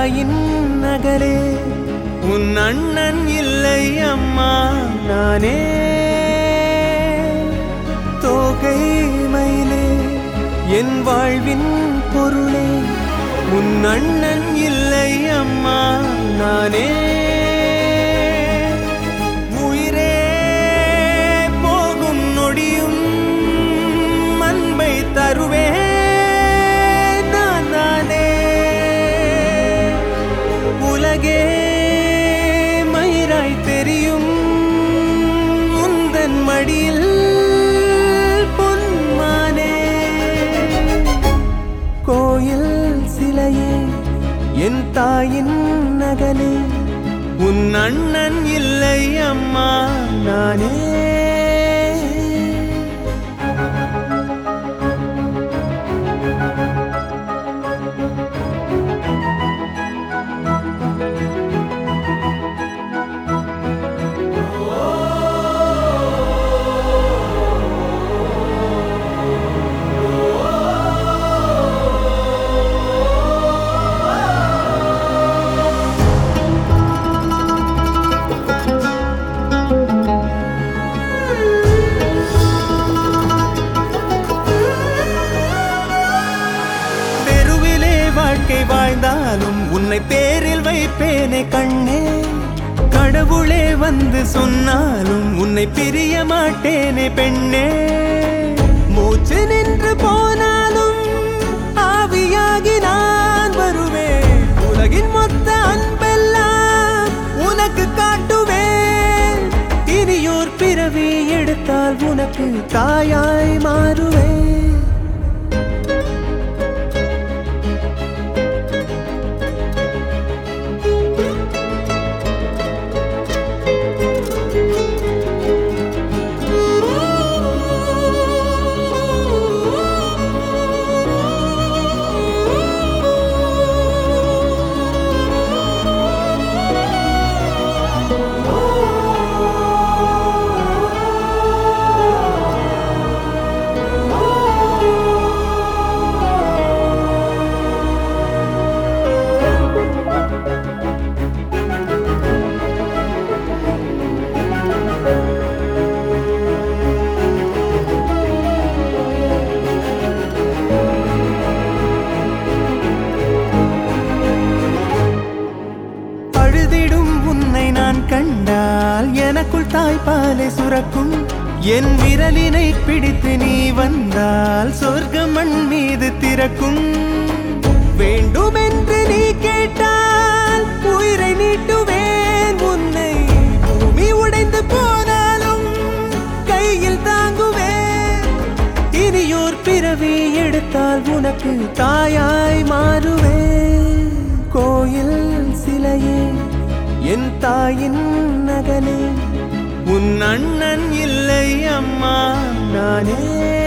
தாயின் நகரே உன் அண்ணன் இல்லை அம்மா நானே தோகை மயிலே என் வாழ்வின் பொருளே உன் அண்ணன் இல்லை அம்மா நானே உயிரே போகும் நொடியும் அன்பை தருவே நான் நானே உலகே மயிராய் தெரியும் உந்தன் மடியில் பொன்மானே கோயில் சிலையே என் தாயின் நகலே உன் அண்ணன் இல்லை அம்மா நானே தெருவிலே வாழ்க்கை வாழ்ந்தாலும் உன்னை தேரில் வைப்பேனே கண்ணே கடவுளே வந்து சொன்னாலும் உன்னை பிரிய மாட்டேனே பெண்ணே மூச்சு நின்று போனாலும் ஆவியாகி நான் வருவேன் உலகின் மொத்த அன்பெல்லாம் உனக்கு காட்டுவேன் இனியோர் பிறவி எடுத்தால் உனக்கு தாயாய் மாறுவேன் அழுதிடும் உன்னை நான் கண்டால் எனக்குள் தாய்ப்பாலை சுரக்கும் என் விரலினை பிடித்து நீ வந்தால் சொர்க்கம் மண் மீது திறக்கும் வேண்டுமென்று நீ கேட்டால் உயிரை நீட்டுவேன் உன்னை பூமி உடைந்து போனாலும் கையில் தாங்குவேன் இனியோர் பிறவி எடுத்தால் உனக்கு தாயாய் மாறுவேன் கோயில் சிலையே என் தாயின் நகலே உன் அண்ணன் இல்லை அம்மா நானே